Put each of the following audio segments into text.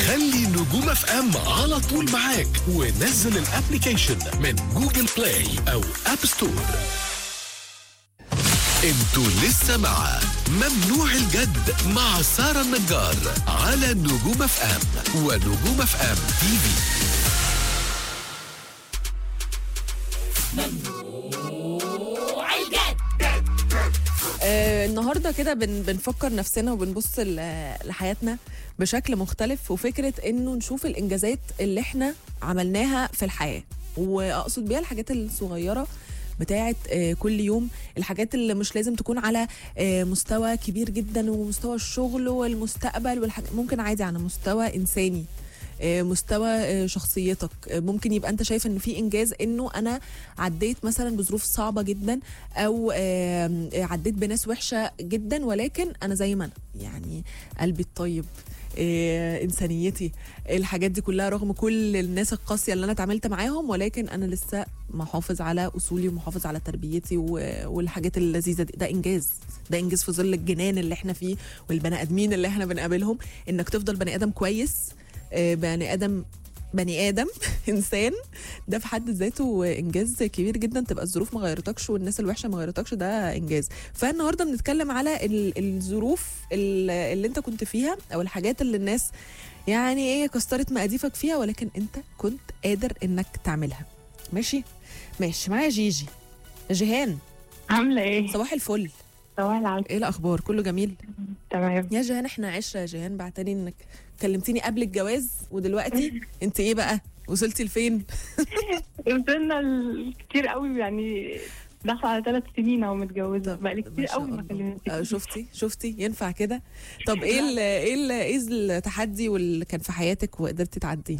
خلي نجوم اف ام على طول معاك ونزل الابليكيشن من جوجل بلاي او اب ستور انتوا لسه مع ممنوع الجد مع سارة النجار على نجوم اف ام ونجوم اف ام تي في آه النهارده كده بن بنفكر نفسنا وبنبص ل- لحياتنا بشكل مختلف وفكره انه نشوف الانجازات اللي احنا عملناها في الحياه واقصد بيها الحاجات الصغيره بتاعه آه كل يوم الحاجات اللي مش لازم تكون على آه مستوى كبير جدا ومستوى الشغل والمستقبل والحاجات ممكن عادي على مستوى انساني آه، مستوى آه، شخصيتك آه، ممكن يبقى انت شايف ان في انجاز انه انا عديت مثلا بظروف صعبه جدا او آم، آه، عديت بناس وحشه جدا ولكن انا زي ما انا يعني قلبي الطيب آه، انسانيتي الحاجات دي كلها رغم كل الناس القاسيه اللي انا اتعاملت معاهم ولكن انا لسه محافظ على اصولي ومحافظ على تربيتي و- والحاجات اللذيذه دي ده انجاز ده انجاز في ظل الجنان اللي احنا فيه والبني ادمين اللي احنا بنقابلهم انك تفضل بني ادم كويس آه، بني ادم بني ادم انسان ده في حد ذاته انجاز كبير جدا تبقى الظروف ما غيرتكش والناس الوحشه ما غيرتكش ده انجاز فالنهارده بنتكلم على ال- الظروف ال- اللي انت كنت فيها او الحاجات اللي الناس يعني ايه كسرت مقاديفك فيها ولكن انت كنت قادر انك تعملها ماشي ماشي معايا جيجي جيهان عاملة ايه؟ صباح الفل صباح العسل ايه الاخبار كله جميل تمام يا جيهان احنا عشره يا جيهان بعتني انك كلمتيني قبل الجواز ودلوقتي انت ايه بقى وصلتي لفين وصلنا ل- كتير قوي يعني داخلة على ثلاث سنين اهو متجوزة طب بقالي ما كتير شاء قوي ما الله. آه، كلمتكيش شفتي شفتي ينفع كده طب ايه ال ايه ال ايه التحدي واللي كان في حياتك وقدرتي تعديه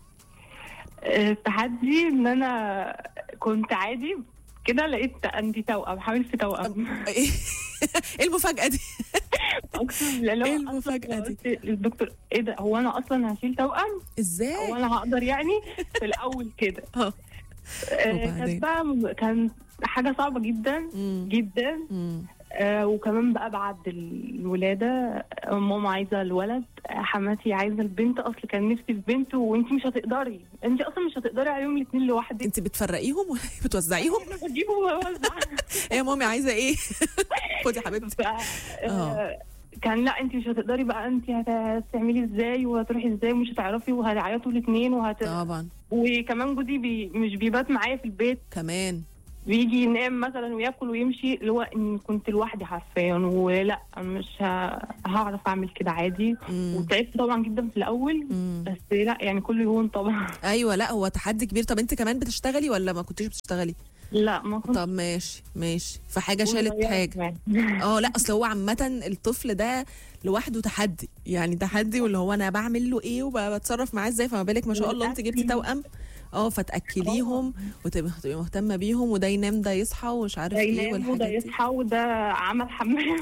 آه، التحدي ان انا كنت عادي كده لقيت عندي توأم حامل في توأم ايه إيه المفاجاه دي اقسم بالله لو إيه أصلاً المفاجأة دي؟ قلت للدكتور ايه ده هو انا اصلا هشيل توأم ازاي هو انا هقدر يعني في الاول كده اه آه، وبعدين؟ كانت بقى كان حاجة صعبة جدا مم. جدا مم. آه وكمان بقى بعد الولادة آه، ماما عايزة الولد آه، حماتي عايزة البنت أصل كان نفسي في بنت وانتي مش هتقدري انتي أصلا مش هتقدري عليهم الاتنين لوحدك انت بتفرقيهم ولا بتوزعيهم أنا بجيبه وبوزع ايه يا مامي عايزه ايه خدي يا حبيبتي ف- آه، كان لا انتي مش هتقدري بقى انتي هتعملي ازاي وهتروحي ازاي ومش هتعرفي وهتعيطوا الاتنين وهت... طبعا وكمان جوزي بي... مش بيبات معايا في البيت كمان بيجي ينام مثلا وياكل ويمشي اللي هو ان كنت لوحدي حرفيا ولا مش ه- هعرف اعمل كده عادي مم. وتعبت طبعا جدا في الاول مم. بس لا يعني كل يوم طبعا ايوه لا هو تحدي كبير طب انت كمان بتشتغلي ولا ما كنتيش بتشتغلي لا ما كنت طب ماشي ماشي فحاجه شالت حاجه يعني. اه لا اصل هو عامه الطفل ده لوحده تحدي يعني تحدي واللي هو انا بعمل له ايه وبتصرف معاه ازاي فما بالك ما شاء الله انت جبتي توأم اه فتاكليهم وتبقي تبقي مهتمه بيهم وده ينام ده يصحى ومش عارف ده ايه ينام وده والحاجات دي يصحى وده عمل حمام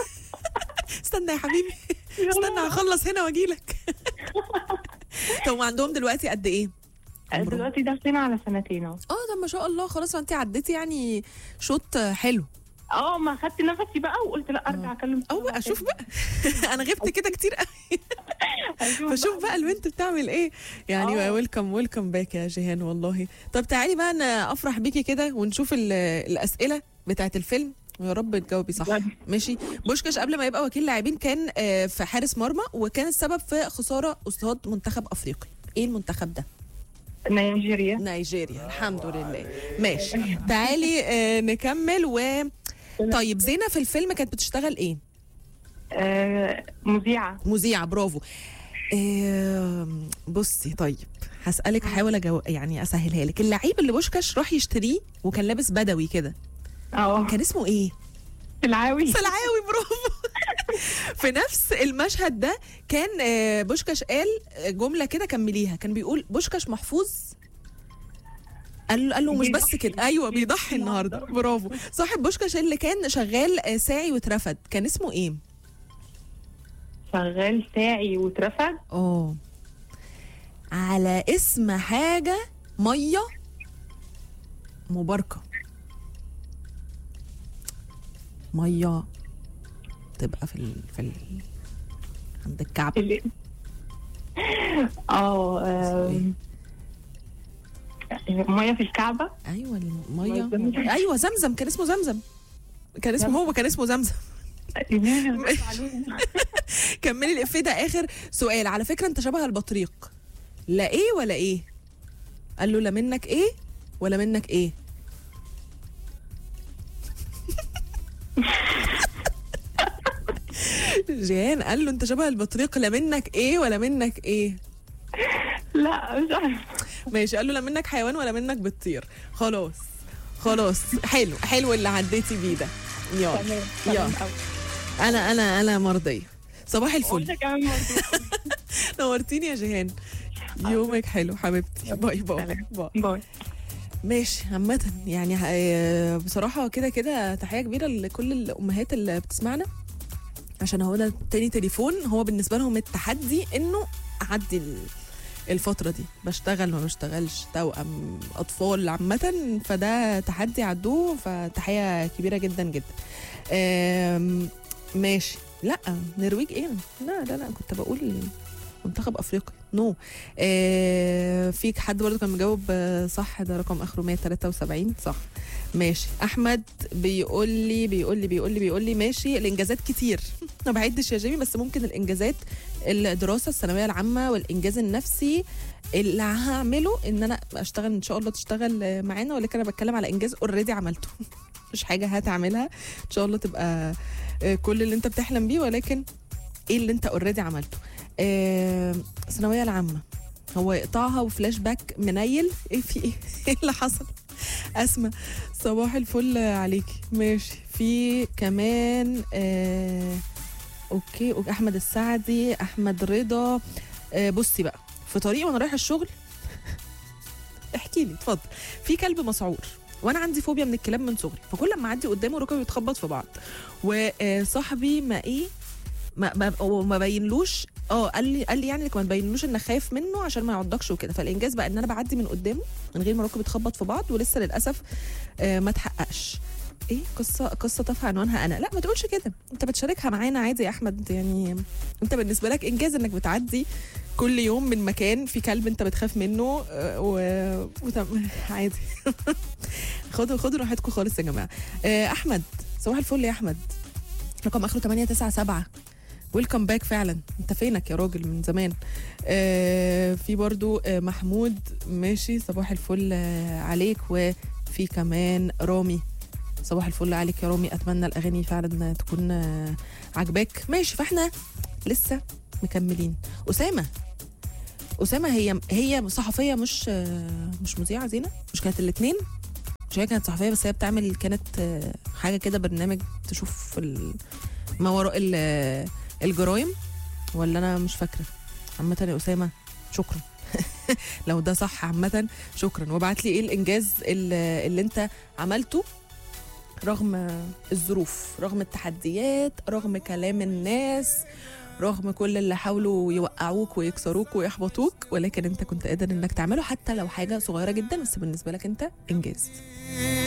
استنى يا حبيبي استنى هخلص هنا واجيلك طب عندهم دلوقتي قد ايه؟ عمرهم؟ دلوقتي داخلين على سنتين اهو اه طب ما شاء الله خلاص انت عديتي يعني شوط حلو اه ما خدت نفسي بقى وقلت لا ارجع اكلم او بقى شوف بقى انا غبت كده كتير قوي فشوف بقى البنت بتعمل ايه يعني آه. ويلكم ويلكم باك يا جيهان والله طب تعالي بقى انا افرح بيكي كده ونشوف ال- الاسئله بتاعت الفيلم ويا رب تجاوبي صح بجد. ماشي بوشكاش قبل ما يبقى وكيل لاعبين كان آه، في حارس مرمى وكان السبب في خساره قصاد منتخب افريقي ايه المنتخب ده نيجيريا نيجيريا الحمد لله ماشي تعالي آه، نكمل و طيب زينة في الفيلم كانت بتشتغل ايه آه مذيعة مذيعة برافو آم، بصي طيب هسألك هحاول أجو... يعني أسهلها لك اللعيب اللي بوشكاش راح يشتريه وكان لابس بدوي كده اه كان اسمه ايه؟ العاوي سلعاوي برافو في نفس المشهد ده كان آه، بوشكاش قال جملة كده كمليها كان بيقول بوشكاش محفوظ قال له قال له مش بس كده ايوه بيضحي النهارده برافو صاحب بوشكاش اللي كان شغال آه، ساعي واترفد كان اسمه ايه؟ شغال ساعي واترفد اه على اسم حاجة مية مباركة مية تبقى في ال... في ال... عند الكعب اللي اه آم، ميه في الكعبه ايوه الميه زمزم. ايوه زمزم كان اسمه زمزم كان اسمه هو كان اسمه زمزم كملي الافيه ده اخر سؤال على فكره انت شبه البطريق لا ايه ولا ايه قال له لا منك ايه ولا منك ايه جيهان قال له انت شبه البطريق لا منك ايه ولا منك ايه لا مش عارفه ماشي قال له لا منك حيوان ولا منك بتطير خلاص خلاص حلو حلو اللي عديتي بيه ده يلا تمام يلا. تمام أوي. انا انا انا مرضيه صباح الفل وانت كمان مبسوط. نورتيني يا جيهان يومك حلو حبيبتي باي باي سلام. باي باي ماشي عامة يعني آه، بصراحة كده كده تحية كبيرة لكل الأمهات اللي بتسمعنا عشان هو ده تاني تليفون هو بالنسبة لهم التحدي إنه أعدي ال- الفترة دي بشتغل ما بشتغلش توأم أطفال عامة فده تحدي عدوه فتحية كبيرة جدا جدا آم، ماشي لا نرويج ايه لا لا لا كنت بقول منتخب افريقيا نو آه فيك حد برضه كان مجاوب آه، صح ده رقم اخره 173 صح ماشي احمد بيقول لي بيقول لي بيقول لي بيقول لي ماشي الانجازات كتير ما بعدش يا جيمي بس ممكن الانجازات الدراسه الثانويه العامه والانجاز النفسي اللي هعمله ان انا اشتغل ان شاء الله تشتغل آه، معانا ولكن انا بتكلم على انجاز اوريدي عملته مش حاجه هتعملها ان شاء الله تبقى آه، كل اللي انت بتحلم بيه ولكن ايه اللي انت اوريدي عملته آه، الثانويه العامه هو يقطعها وفلاش باك منيل ايه في ايه ايه اللي حصل اسمع صباح الفل عليكي ماشي في كمان آه اوكي أوكي، احمد السعدي احمد رضا آه بصي بقى في طريقي وانا رايحه الشغل احكي لي اتفضل في كلب مسعور وانا عندي فوبيا من الكلاب من صغري فكل ما اعدي قدامه ركبي بيتخبط في بعض وصاحبي ما ايه ما ما وما بينلوش اه قال لي قال لي يعني انك ما تبينلوش انك خايف منه عشان ما يعضكش وكده فالانجاز بقى ان انا بعدي من قدامه من غير ما ركبي تخبط في بعض ولسه للاسف آه ما تحققش ايه قصه قصه تافهه عنوانها انا لا ما تقولش كده انت بتشاركها معانا عادي يا احمد يعني انت بالنسبه لك انجاز انك بتعدي كل يوم من مكان في كلب انت بتخاف منه آه، و... وتم... عادي خدوا خدوا راحتكم خالص يا جماعه آه، احمد صباح الفل يا احمد رقم اخره 897 ويلكم باك فعلا انت فينك يا راجل من زمان آه في برضو آه محمود ماشي صباح الفل آه عليك وفي كمان رامي صباح الفل عليك يا رامي اتمنى الاغاني فعلا تكون آه عجباك ماشي فاحنا لسه مكملين اسامه اسامه هي هي صحفيه مش آه مش مذيعه زينه مش كانت الاثنين مش هي كانت صحفيه بس هي بتعمل كانت آه حاجه كده برنامج تشوف ال- ما وراء ال- الجرايم ولا انا مش فاكره عامه يا اسامه شكرا لو ده صح عامه شكرا وابعت لي ايه الانجاز اللي, اللي انت عملته رغم الظروف رغم التحديات رغم كلام الناس رغم كل اللي حاولوا يوقعوك ويكسروك ويحبطوك ولكن انت كنت قادر انك تعمله حتى لو حاجه صغيره جدا بس بالنسبه لك انت انجاز